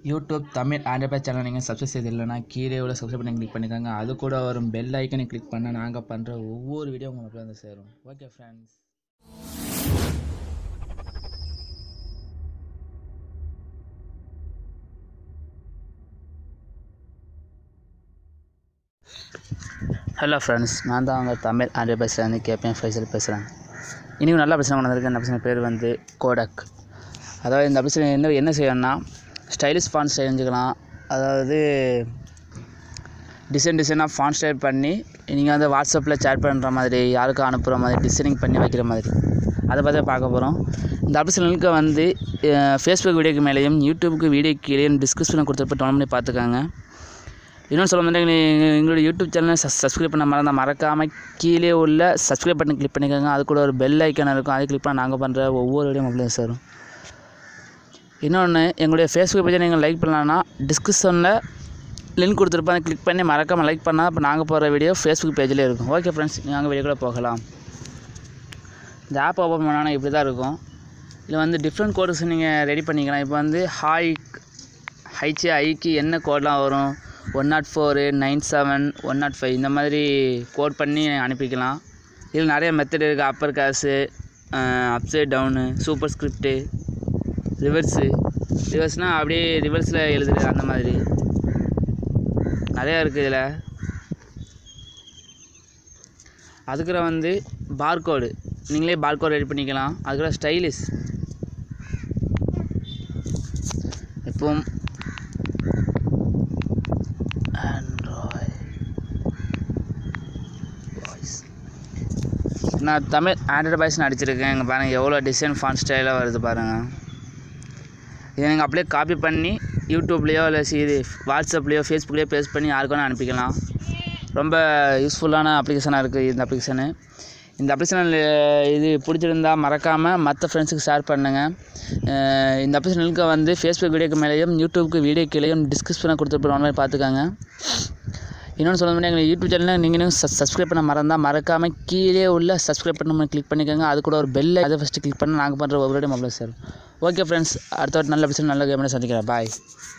YouTube Tamil Android channel நீங்கள் subscribe செய்தில்லைன்னா கீழே உள்ள சப்ஸ்கிரைப் பண்ணி கிளிக் பண்ணிக்கோங்க அது கூட வரும் பெல் ஐக்கனை கிளிக் பண்ணால் நாங்கள் பண்ணுற ஒவ்வொரு வீடியோ உங்களுக்கு வந்து சேரும் ஓகே ஃப்ரெண்ட்ஸ் ஹலோ ஃப்ரெண்ட்ஸ் நான் தான் அவங்க தமிழ் ஆண்ட்ராய்ட் பேசுகிறேன் கேபிஎன் ஃபைசல் பேசுகிறேன் இனியும் நல்ல பிரச்சனை வந்திருக்கு இந்த பிரச்சனை பேர் வந்து கோடக் அதாவது இந்த பிரச்சனை என்ன என்ன செய்யணும்னா ஸ்டைலிஷ் ஃபான் செஞ்சுக்கலாம் அதாவது டிசைன் டிசைனாக ஃபான் ஸ்டைல் பண்ணி நீங்கள் வந்து வாட்ஸ்அப்பில் சேட் பண்ணுற மாதிரி யாருக்கும் அனுப்புகிற மாதிரி டிசைனிங் பண்ணி வைக்கிற மாதிரி அதை பற்றி பார்க்க போகிறோம் இந்த அப்ளிகேஷன் லிங்க்கை வந்து ஃபேஸ்புக் வீடியோக்கு மேலேயும் யூடியூபுக்கு வீடியோ கீழேயும் டிஸ்கிரிப்ஷனில் கொடுத்துருப்ப டவுன் பண்ணி பார்த்துக்கோங்க இன்னொன்று சொல்ல மாட்டேங்க நீங்கள் எங்களோட யூடியூப் சேனலை சஸ் சப்ஸ்கிரைப் பண்ண மறந்தால் மறக்காமல் கீழே உள்ள சப்ஸ்கிரைப் பட்டன் கிளிக் பண்ணிக்கோங்க அது கூட ஒரு பெல் ஐக்கான் இருக்கும் அதை கிளிக் பண்ணால் நாங்கள் பண்ணுற ஒவ்வொரு வீடியோ மொபைலும் சேரும் இன்னொன்று எங்களுடைய ஃபேஸ்புக் பேஜை நீங்கள் லைக் பண்ணலான்னா டிஸ்கிரிப்ஷனில் லிங்க் கொடுத்துருப்பேன் அதை கிளிக் பண்ணி மறக்காமல் லைக் பண்ணால் இப்போ நாங்கள் போடுற வீடியோ ஃபேஸ்புக் பேஜில் இருக்கும் ஓகே ஃப்ரெண்ட்ஸ் நாங்கள் வீடியோ கூட போகலாம் இந்த ஆப் ஓப்பன் பண்ணால் இப்படி தான் இருக்கும் இதில் வந்து டிஃப்ரெண்ட் கோர்ஸ் நீங்கள் ரெடி பண்ணிக்கலாம் இப்போ வந்து ஹாய் ஹைச்சி ஐக்கு என்ன கோட்லாம் வரும் one nought four nine seven one nought five இந்த மாதிரி கோட் பண்ணி அனுப்பிக்கலாம் இதில் நிறைய மெத்தட் இருக்குது அப்பர் காசு upside down super script reverse ரிவர்ஸ்னால் அப்படியே ரிவர்ஸில் எழுதுறது அந்த மாதிரி நிறையா இருக்குது இதில் அதுக்குற வந்து பார்கோடு நீங்களே பார்கோட் ரெடி பண்ணிக்கலாம் அதுக்குற ஸ்டைலிஷ் இப்போவும் ஆண்ட்ராய்ட் வாய்ஸ் நான் தமிழ் ஆண்ட்ராய்டு பாய்ஸ் அடிச்சிருக்கேன் இங்கே பாருங்கள் எவ்வளோ டிசைன் ஃபான் ஸ்டைலாக வருது பாருங்கள் இதை நீங்கள் அப்படியே காப்பி பண்ணி யூடியூப்லேயோ இல்லை இது வாட்ஸ்அப்லேயோ ஃபேஸ்புக்லேயோ பேஸ்ட் பண்ணி யாருக்கு வேணால் அனுப்பிக்கலாம் ரொம்ப யூஸ்ஃபுல்லான அப்ளிகேஷனாக இருக்குது இந்த அப்ளிகேஷனு இந்த அப்ளிகேஷன் இது பிடிச்சிருந்தா மறக்காமல் மற்ற ஃப்ரெண்ட்ஸுக்கு ஷேர் பண்ணுங்கள் அஹ் இந்த அப்ளிகேஷன் லிங்க்கை வந்து ஃபேஸ்புக் வீடியோக்கு மேலேயும் யூடியூப்க்கு வீடியோ கீழேயும் டிஸ்கிரிப்ஷனில் கொடுத்துருப்போம் ஆன்லைன் பார்த்துக்காங்க இன்னொன்று சொல்ல முடியாது எங்கள் யூடியூப் சேனலில் நீங்களும் சப்ஸ்கிரைப் பண்ண மறந்தால் மறக்காமல் கீழே உள்ள சப்ஸ்கிரைப் பண்ண கிளிக் பண்ணிக்கோங்க அது கூட ஒரு பெல் அதை ஃபஸ்ட்டு கிளிக் பண்ணி நாங்கள் பண்ணுற ஒவ்வொரு மொபைல் சார் ஓகே ஃப்ரெண்ட்ஸ் அடுத்த ஒரு நல்ல பிரச்சனை நல்ல கேம் சந்திக்கிறேன் பாய்